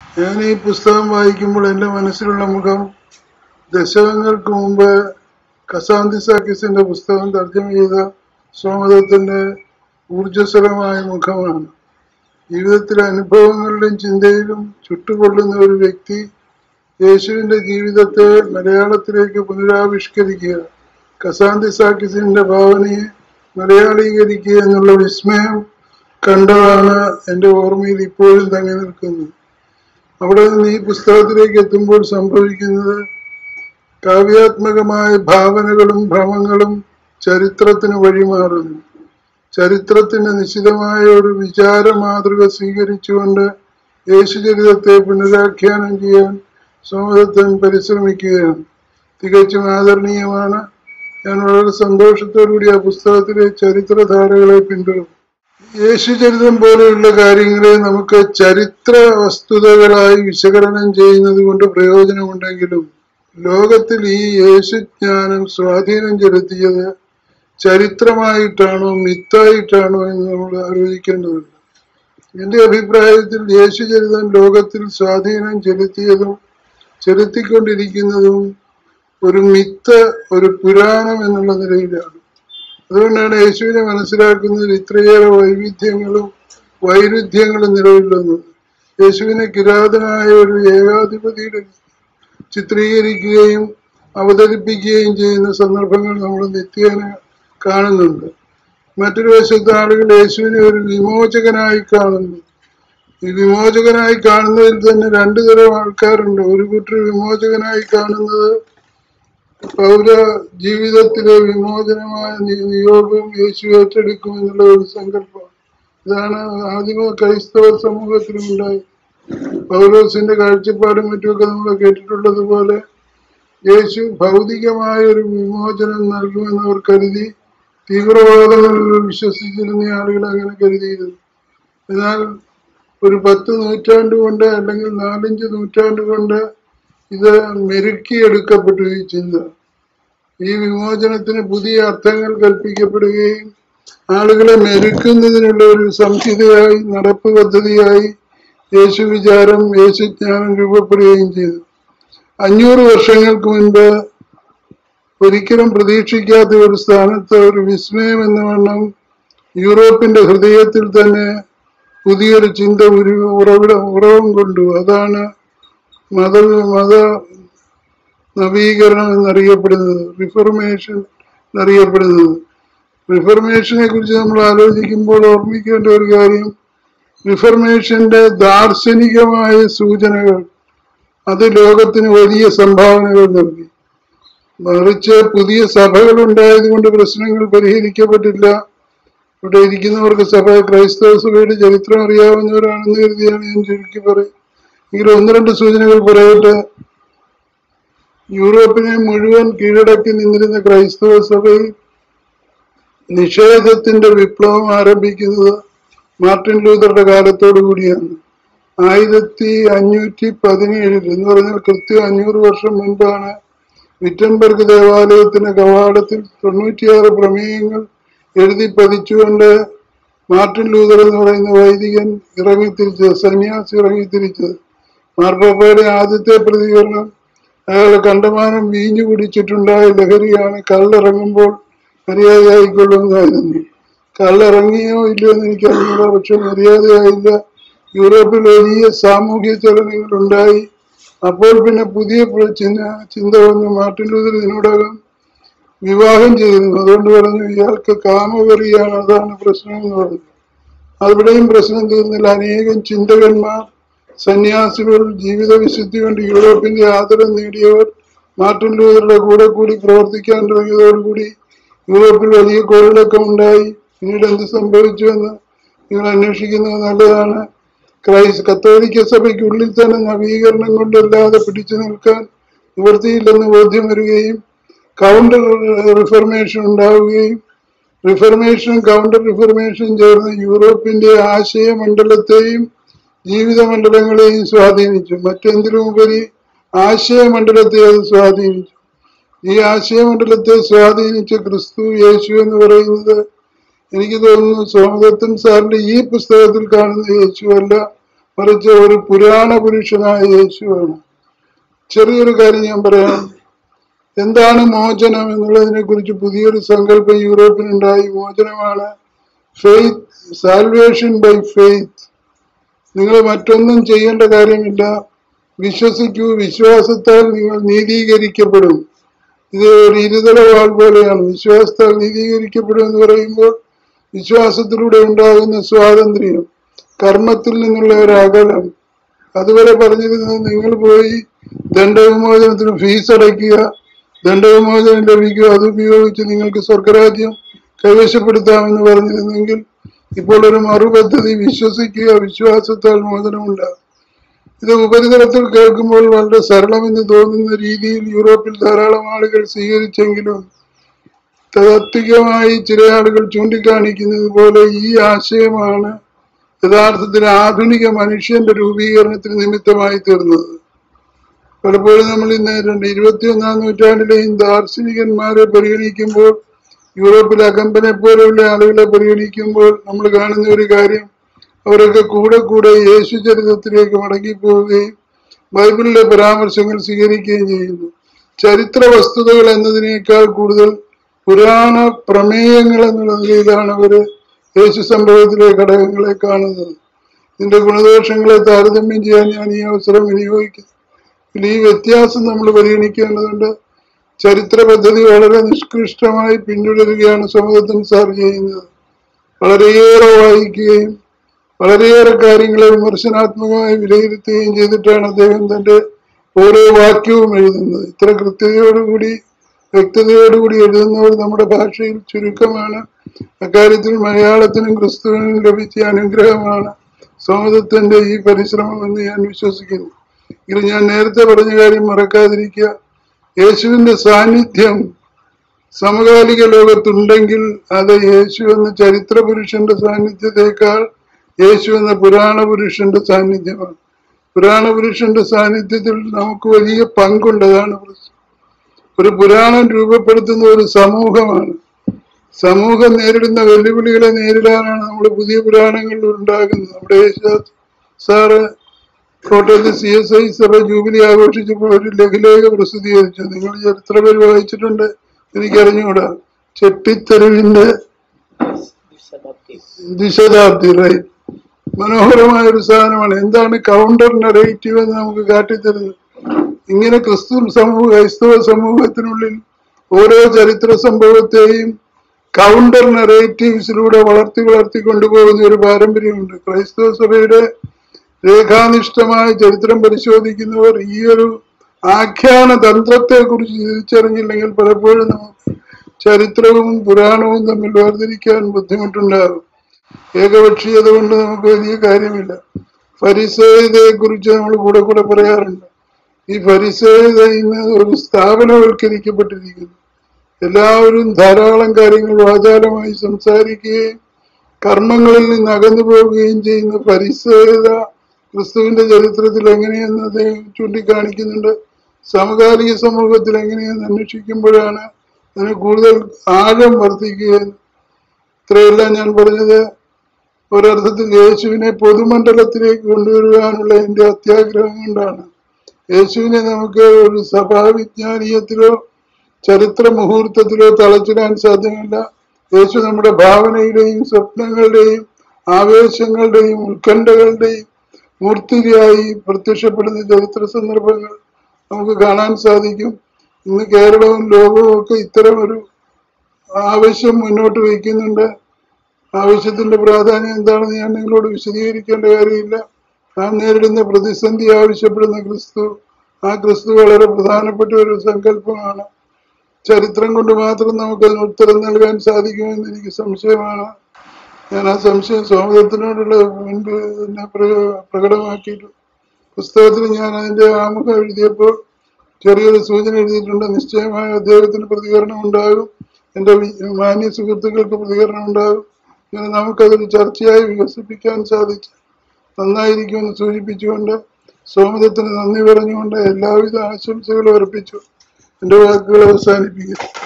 ഞാൻ ഈ പുസ്തകം വായിക്കുമ്പോൾ എൻ്റെ മനസ്സിലുള്ള മുഖം ദശകങ്ങൾക്ക് മുമ്പ് കസാന്തിസാക്കിസിന്റെ പുസ്തകം തർജ്ജമ ചെയ്ത സോമദത്തിന്റെ ഊർജ്ജസ്വലമായ മുഖമാണ് ജീവിതത്തിലെ അനുഭവങ്ങളിലും ചിന്തയിലും ചുട്ടുകൊള്ളുന്ന ഒരു വ്യക്തി യേശുവിന്റെ ജീവിതത്തെ മലയാളത്തിലേക്ക് പുനരാവിഷ്കരിക്കുക കസാന്തിസാക്കിസിന്റെ ഭാവനയെ മലയാളീകരിക്കുക എന്നുള്ള വിസ്മയം കണ്ടതാണ് എൻ്റെ ഓർമ്മയിൽ ഇപ്പോഴും തങ്ങി നിൽക്കുന്നത് അവിടെ നിന്ന് ഈ പുസ്തകത്തിലേക്ക് എത്തുമ്പോൾ സംഭവിക്കുന്നത് കാവ്യാത്മകമായ ഭാവനകളും ഭ്രമങ്ങളും ചരിത്രത്തിന് വഴിമാറുന്നു ചരിത്രത്തിന്റെ നിശ്ചിതമായ ഒരു വിചാര മാതൃക സ്വീകരിച്ചുകൊണ്ട് യേശുചരിതത്തെ പുനരാഖ്യാനം ചെയ്യാൻ സോമദത്തൻ പരിശ്രമിക്കുകയാണ് തികച്ചും ആദരണീയമാണ് ഞാൻ വളരെ സന്തോഷത്തോടുകൂടി ആ പുസ്തകത്തിലെ ചരിത്രധാരകളെ പിന്തുടരും യേശുചരിതം പോലെയുള്ള കാര്യങ്ങളെ നമുക്ക് ചരിത്ര വസ്തുതകളായി വിശകലനം ചെയ്യുന്നത് കൊണ്ട് പ്രയോജനമുണ്ടെങ്കിലും ലോകത്തിൽ ഈ യേശുജ്ഞാനം സ്വാധീനം ചെലുത്തിയത് ചരിത്രമായിട്ടാണോ മിത്തായിട്ടാണോ എന്ന് നമ്മൾ ആലോചിക്കേണ്ടതുണ്ട് എന്റെ അഭിപ്രായത്തിൽ യേശുചരിതം ലോകത്തിൽ സ്വാധീനം ചെലുത്തിയതും ചെലുത്തിക്കൊണ്ടിരിക്കുന്നതും ഒരു മിത്ത് ഒരു പുരാണം എന്നുള്ള നിലയിലാണ് അതുകൊണ്ടാണ് യേശുവിനെ മനസ്സിലാക്കുന്നതിൽ ഇത്രയേറെ വൈവിധ്യങ്ങളും വൈരുദ്ധ്യങ്ങളും നിലവിൽ വന്നത് യേശുവിനെ കിരാതനായ ഒരു ഏകാധിപതിയുടെ ചിത്രീകരിക്കുകയും അവതരിപ്പിക്കുകയും ചെയ്യുന്ന സന്ദർഭങ്ങൾ നമ്മൾ നിത്യേന കാണുന്നുണ്ട് മറ്റൊരു വശത്ത് ആളുകൾ യേശുവിനെ ഒരു വിമോചകനായി കാണുന്നു ഈ വിമോചകനായി കാണുന്നതിൽ തന്നെ രണ്ടു തരം ആൾക്കാരുണ്ട് ഒരു കൂട്ടർ വിമോചകനായി കാണുന്നത് പൗര ജീവിതത്തിലെ വിമോചനമായ നി- നിയോഗം യേശു ഏറ്റെടുക്കും എന്നുള്ള ഒരു സങ്കല്പം ഇതാണ് ആദിമ ക്രൈസ്തവ സമൂഹത്തിലുണ്ടായി പൗലോസിന്റെ കാഴ്ചപ്പാടും മറ്റുമൊക്കെ നമ്മൾ കേട്ടിട്ടുള്ളത് പോലെ യേശു ഭൗതികമായ ഒരു വിമോചനം നൽകുമെന്ന് അവർ കരുതി തീവ്രവാദങ്ങളിൽ വിശ്വസിച്ചിരുന്ന ആളുകൾ അങ്ങനെ കരുതിയിരുന്നു എന്നാൽ ഒരു പത്ത് നൂറ്റാണ്ട് കൊണ്ട് അല്ലെങ്കിൽ നാലഞ്ച് നൂറ്റാണ്ട് കൊണ്ട് ഇത് മെരുക്കിയെടുക്കപ്പെട്ടു ഈ ചിന്ത ഈ വിമോചനത്തിന് പുതിയ അർത്ഥങ്ങൾ കൽപ്പിക്കപ്പെടുകയും ആളുകളെ മെരുക്കുന്നതിനുള്ള ഒരു സംഹിതയായി നടപ്പ് പദ്ധതിയായി യേശു വിചാരം യേശുജ്ഞാനം രൂപപ്പെടുകയും ചെയ്തു അഞ്ഞൂറ് വർഷങ്ങൾക്ക് മുൻപ് ഒരിക്കലും പ്രതീക്ഷിക്കാത്ത ഒരു സ്ഥാനത്ത് ഒരു വിസ്മയം എന്ന വണ്ണം യൂറോപ്പിന്റെ ഹൃദയത്തിൽ തന്നെ പുതിയൊരു ചിന്ത ഒരു ഉറവിട ഉറവം കൊണ്ടു അതാണ് മത മത നവീകരണം എന്നറിയപ്പെടുന്നത് റിഫർമേഷൻ എന്നറിയപ്പെടുന്നത് റിഫർമേഷനെ കുറിച്ച് നമ്മൾ ആലോചിക്കുമ്പോൾ ഓർമ്മിക്കേണ്ട ഒരു കാര്യം റിഫർമേഷന്റെ ദാർശനികമായ സൂചനകൾ അത് ലോകത്തിന് വലിയ സംഭാവനകൾ നൽകി മറിച്ച് പുതിയ സഭകൾ ഉണ്ടായതുകൊണ്ട് പ്രശ്നങ്ങൾ പരിഹരിക്കപ്പെട്ടില്ല ഇവിടെ ഇരിക്കുന്നവർക്ക് സഭ ക്രൈസ്തവ സഭയുടെ ചരിത്രം അറിയാവുന്നവരാണെന്ന് കരുതിയാണ് ഞാൻ ചുരുക്കി പറയും എങ്കിലും ഒന്ന് രണ്ട് സൂചനകൾ പറയട്ടെ യൂറോപ്പിനെ മുഴുവൻ കീഴടക്കി നിന്നിരുന്ന ക്രൈസ്തവ സഭയിൽ നിഷേധത്തിന്റെ വിപ്ലവം ആരംഭിക്കുന്നത് മാർട്ടിൻ ലൂതറുടെ കാലത്തോടു കൂടിയാണ് ആയിരത്തി അഞ്ഞൂറ്റി പതിനേഴിൽ എന്ന് പറഞ്ഞാൽ കൃത്യം അഞ്ഞൂറ് വർഷം മുൻപാണ് വിറ്റൻബർഗ് ദേവാലയത്തിന്റെ കവാടത്തിൽ തൊണ്ണൂറ്റിയാറ് പ്രമേയങ്ങൾ എഴുതി പതിച്ചുകൊണ്ട് മാർട്ടിൻ ലൂതർ എന്ന് പറയുന്ന വൈദികൻ ഇറങ്ങിത്തിരിച്ചത് സന്യാസി ഇറങ്ങിത്തിരിച്ചത് മാർപ്പാപ്പയുടെ ആദ്യത്തെ പ്രതികരണം അയാൾ കണ്ടമാനം വീഞ്ഞു കുടിച്ചിട്ടുണ്ടായ ലഹരിയാണ് കള്ളിറങ്ങുമ്പോൾ മര്യാദയായിക്കൊള്ളുന്നതായിരുന്നു കള്ളിറങ്ങിയോ ഇല്ലയോ എന്ന് എനിക്കറിയില്ല പക്ഷെ മര്യാദയായില്ല യൂറോപ്പിൽ വലിയ സാമൂഹ്യ ചലനങ്ങൾ ഉണ്ടായി അപ്പോൾ പിന്നെ പുതിയ പ്ര- ചിന്ത ചിന്ത വന്നു മാർട്ടിൻ ലൂതർ ഇതിനോടകം വിവാഹം ചെയ്തിരുന്നു അതുകൊണ്ട് പറഞ്ഞു ഇയാൾക്ക് കാമവെറിയാണ് അതാണ് പ്രശ്നം എന്ന് പറഞ്ഞു അവിടെയും പ്രശ്നം തീർന്നില്ല അനേകം ചിന്തകന്മാർ സന്യാസികൾ ജീവിത വിശുദ്ധി കൊണ്ട് യൂറോപ്പിന്റെ ആദരം നേടിയവർ മാർട്ടിൻ ലൂതറുടെ കൂടെ കൂടി പ്രവർത്തിക്കാൻ തുടങ്ങിയതോടുകൂടി യൂറോപ്പിൽ വലിയ കോളിളക്കം ഉണ്ടായി പിന്നീട് എന്ത് സംഭവിച്ചു എന്ന് നിങ്ങൾ അന്വേഷിക്കുന്നത് നല്ലതാണ് ക്രൈസ് കത്തോലിക്ക സഭയ്ക്കുള്ളിൽ തന്നെ നവീകരണം കൊണ്ടല്ലാതെ പിടിച്ചു നിൽക്കാൻ നിവൃത്തിയില്ലെന്ന് ബോധ്യം വരികയും കൗണ്ടർ റിഫർമേഷൻ ഉണ്ടാവുകയും റിഫർമേഷനും കൗണ്ടർ റിഫർമേഷനും ചേർന്ന് യൂറോപ്പിന്റെ ആശയമണ്ഡലത്തെയും ജീവിതമണ്ഡലങ്ങളെയും സ്വാധീനിച്ചു മറ്റെന്തിലും ഉപരി ആശയമണ്ഡലത്തെ അത് സ്വാധീനിച്ചു ഈ ആശയമണ്ഡലത്തെ സ്വാധീനിച്ച ക്രിസ്തു യേശു എന്ന് പറയുന്നത് എനിക്ക് തോന്നുന്നു സോമദത്തൻ സാറിന്റെ ഈ പുസ്തകത്തിൽ കാണുന്ന യേശു അല്ല മറിച്ച് ഒരു പുരാണ പുരുഷനായ യേശുവാണ് ചെറിയൊരു കാര്യം ഞാൻ പറയാം എന്താണ് മോചനം എന്നുള്ളതിനെ കുറിച്ച് പുതിയൊരു സങ്കല്പം യൂറോപ്പിനുണ്ടായി മോചനമാണ് ഫെയ്ത്ത് സാൽവേഷൻ ബൈ ഫെയ്ത്ത് നിങ്ങൾ മറ്റൊന്നും ചെയ്യേണ്ട കാര്യമില്ല വിശ്വസിക്കൂ വിശ്വാസത്താൽ നിങ്ങൾ നീതീകരിക്കപ്പെടും ഇത് ഒരു ഇരുതല വാൾ പോലെയാണ് വിശ്വാസത്താൽ നീതീകരിക്കപ്പെടും എന്ന് പറയുമ്പോൾ വിശ്വാസത്തിലൂടെ ഉണ്ടാകുന്ന സ്വാതന്ത്ര്യം കർമ്മത്തിൽ നിന്നുള്ള ഒരു അകലം അതുവരെ പറഞ്ഞിരുന്നത് നിങ്ങൾ പോയി ദണ്ഡവിമോചനത്തിന് ഫീസ് അടയ്ക്കുക ദണ്ഡവിമോചനം ലഭിക്കുക അത് ഉപയോഗിച്ച് നിങ്ങൾക്ക് സ്വർഗരാജ്യം കൈവശപ്പെടുത്താമെന്ന് പറഞ്ഞിരുന്നെങ്കിൽ ഇപ്പോൾ ഒരു മറുപദ്ധതി വിശ്വസിക്കുക വിശ്വാസത്താൽ മോചനമുണ്ടാകും ഇത് ഉപരിതലത്തിൽ കേൾക്കുമ്പോൾ വളരെ സരളമെന്ന് തോന്നുന്ന രീതിയിൽ യൂറോപ്പിൽ ധാരാളം ആളുകൾ സ്വീകരിച്ചെങ്കിലും താത്വികമായി ചില ആളുകൾ ചൂണ്ടിക്കാണിക്കുന്നത് പോലെ ഈ ആശയമാണ് യഥാർത്ഥത്തിൽ ആധുനിക മനുഷ്യന്റെ രൂപീകരണത്തിന് നിമിത്തമായി തീർന്നത് പലപ്പോഴും നമ്മൾ ഇന്ന് രണ്ട് ഇരുപത്തിയൊന്നാം നൂറ്റാണ്ടിലെയും ദാർശനികന്മാരെ പരിഗണിക്കുമ്പോൾ യൂറോപ്പിലെ അകമ്പനെ പോലെയുള്ള ആളുകളെ പരിഗണിക്കുമ്പോൾ നമ്മൾ കാണുന്ന ഒരു കാര്യം അവരൊക്കെ കൂടെ കൂടെ യേശു ചരിത്രത്തിലേക്ക് മടങ്ങിപ്പോവുകയും ബൈബിളിലെ പരാമർശങ്ങൾ സ്വീകരിക്കുകയും ചെയ്യുന്നു ചരിത്ര വസ്തുതകൾ എന്നതിനേക്കാൾ കൂടുതൽ പുരാണ പ്രമേയങ്ങൾ എന്നുള്ള നിലയിലാണ് അവര് യേശു സംഭവത്തിലെ ഘടകങ്ങളെ കാണുന്നത് ഇതിന്റെ ഗുണദോഷങ്ങളെ താരതമ്യം ചെയ്യാൻ ഞാൻ ഈ അവസരം വിനിയോഗിക്കുന്നു ഇതിൽ ഈ വ്യത്യാസം നമ്മൾ പരിഗണിക്കേണ്ടതുണ്ട് ചരിത്ര പദ്ധതി വളരെ നിഷ്കൃഷ്ടമായി പിന്തുടരുകയാണ് സമൂഹത്തിൽ സാർ ചെയ്യുന്നത് വളരെയേറെ വായിക്കുകയും വളരെയേറെ കാര്യങ്ങളെ വിമർശനാത്മകമായി വിലയിരുത്തുകയും ചെയ്തിട്ടാണ് അദ്ദേഹം തന്റെ ഓരോ വാക്യവും എഴുതുന്നത് ഇത്ര കൃത്യതയോടുകൂടി വ്യക്തതയോടുകൂടി എഴുതുന്നവർ നമ്മുടെ ഭാഷയിൽ ചുരുക്കമാണ് അക്കാര്യത്തിൽ മലയാളത്തിനും ക്രിസ്തുവിനും ലഭിച്ച അനുഗ്രഹമാണ് സമൂഹത്തിന്റെ ഈ പരിശ്രമം എന്ന് ഞാൻ വിശ്വസിക്കുന്നു ഇത് ഞാൻ നേരത്തെ പറഞ്ഞ കാര്യം മറക്കാതിരിക്കുക യേശുവിന്റെ സാന്നിധ്യം സമകാലിക ലോകത്തുണ്ടെങ്കിൽ അത് യേശു എന്ന ചരിത്ര പുരുഷന്റെ സാന്നിധ്യത്തെക്കാൾ യേശു എന്ന പുരാണ പുരുഷന്റെ സാന്നിധ്യമാണ് പുരാണ പുരുഷന്റെ സാന്നിധ്യത്തിൽ നമുക്ക് വലിയ പങ്കുണ്ടതാണ് പ്രശ്നം ഒരു പുരാണം രൂപപ്പെടുത്തുന്ന ഒരു സമൂഹമാണ് സമൂഹം നേരിടുന്ന വെല്ലുവിളികളെ നേരിടാനാണ് നമ്മൾ പുതിയ പുരാണങ്ങൾ ഉണ്ടാകുന്നത് നമ്മുടെ യേശുദാസ് സാറ് കോട്ടയത്ത് സി എസ് ഐ സഭ ജൂബിലി ആഘോഷിച്ചപ്പോൾ ഒരു ലഘുലേഖ പ്രസിദ്ധീകരിച്ചു നിങ്ങൾ ചരിത്ര പേര് വായിച്ചിട്ടുണ്ട് എനിക്കറിഞ്ഞുകൂടാ ചെട്ടിത്തെരുവിന്റെ ദിശതാബ്ദി റൈറ്റ് മനോഹരമായ ഒരു സാധനമാണ് എന്താണ് കൗണ്ടർ നറേറ്റീവ് എന്ന് നമുക്ക് കാട്ടിത്തരുന്നത് ഇങ്ങനെ ക്രിസ്തു സമൂഹ ക്രൈസ്തവ സമൂഹത്തിനുള്ളിൽ ഓരോ ചരിത്ര സംഭവത്തെയും കൗണ്ടർ നറേറ്റീവ്സിലൂടെ വളർത്തി വളർത്തി കൊണ്ടുപോകുന്ന ഒരു പാരമ്പര്യമുണ്ട് ക്രൈസ്തവ സഭയുടെ രേഖാനിഷ്ഠമായ ചരിത്രം പരിശോധിക്കുന്നവർ ഈ ഒരു ആഖ്യാന തന്ത്രത്തെ കുറിച്ച് തിരിച്ചറിഞ്ഞില്ലെങ്കിൽ പലപ്പോഴും നമുക്ക് ചരിത്രവും പുരാണവും തമ്മിൽ വേർതിരിക്കാൻ ബുദ്ധിമുട്ടുണ്ടാകും ഏകപക്ഷീയത കൊണ്ട് നമുക്ക് വലിയ കാര്യമില്ല ഫരിസേതയെ കുറിച്ച് നമ്മൾ കൂടെ കൂടെ പറയാറുണ്ട് ഈ ഫരിസേത ഇന്ന് ഒരു സ്ഥാപനവൽക്കരിക്കപ്പെട്ടിരിക്കുന്നു എല്ലാവരും ധാരാളം കാര്യങ്ങൾ വാചാലമായി സംസാരിക്കുകയും കർമ്മങ്ങളിൽ നിന്ന് അകന്നു പോവുകയും ചെയ്യുന്ന പരിസേത ക്രിസ്തുവിന്റെ ചരിത്രത്തിൽ എങ്ങനെയെന്ന് അദ്ദേഹം ചൂണ്ടിക്കാണിക്കുന്നുണ്ട് സമകാലിക സമൂഹത്തിൽ എങ്ങനെയെന്ന് അന്വേഷിക്കുമ്പോഴാണ് അതിന് കൂടുതൽ ആഴം വർദ്ധിക്കുകയും ഇത്രയെല്ലാം ഞാൻ പറഞ്ഞത് ഒരർത്ഥത്തിൽ യേശുവിനെ പൊതുമണ്ഡലത്തിലേക്ക് കൊണ്ടുവരുവാനുള്ള എന്റെ അത്യാഗ്രഹം കൊണ്ടാണ് യേശുവിനെ നമുക്ക് ഒരു സഭാവിജ്ഞാനീയത്തിലോ ചരിത്ര മുഹൂർത്തത്തിലോ തളച്ചിടാൻ സാധ്യമല്ല യേശു നമ്മുടെ ഭാവനയുടെയും സ്വപ്നങ്ങളുടെയും ആവേശങ്ങളുടെയും ഉത്കണ്ഠകളുടെയും മൂർത്തിയായി പ്രത്യക്ഷപ്പെടുന്ന ചരിത്ര സന്ദർഭങ്ങൾ നമുക്ക് കാണാൻ സാധിക്കും ഇന്ന് കേരളവും ലോകവും ഒക്കെ ഇത്തരം ഒരു ആവശ്യം മുന്നോട്ട് വയ്ക്കുന്നുണ്ട് ആവശ്യത്തിന്റെ പ്രാധാന്യം എന്താണെന്ന് ഞാൻ നിങ്ങളോട് വിശദീകരിക്കേണ്ട കാര്യമില്ല നാം നേരിടുന്ന പ്രതിസന്ധി ആവശ്യപ്പെടുന്ന ക്രിസ്തു ആ ക്രിസ്തു വളരെ പ്രധാനപ്പെട്ട ഒരു സങ്കല്പമാണ് ചരിത്രം കൊണ്ട് മാത്രം നമുക്ക് അതിന് ഉത്തരം നൽകാൻ സാധിക്കുമെന്ന് എനിക്ക് സംശയമാണ് ഞാൻ ആ സംശയം സ്വാഗതത്തിനോടുള്ള മുൻപ് തന്നെ പ്ര- പ്രകടമാക്കിയിട്ടു പുസ്തകത്തിൽ ഞാൻ അതിന്റെ ആമുഖം എഴുതിയപ്പോൾ ചെറിയൊരു സൂചന എഴുതിയിട്ടുണ്ട് നിശ്ചയമായ അദ്ദേഹത്തിന് പ്രതികരണം ഉണ്ടാകും എൻ്റെ വി- മാന്യ സുഹൃത്തുക്കൾക്ക് പ്രതികരണം ഉണ്ടാകും ഇങ്ങനെ നമുക്കതൊരു ചർച്ചയായി വികസിപ്പിക്കാൻ സാധിച്ചു നന്നായിരിക്കുമെന്ന് സൂചിപ്പിച്ചുകൊണ്ട് സോമതത്തിന് നന്ദി പറഞ്ഞുകൊണ്ട് എല്ലാവിധ ആശംസകളും അർപ്പിച്ചു എൻ്റെ വാക്കുകൾ അവസാനിപ്പിക്കുന്നു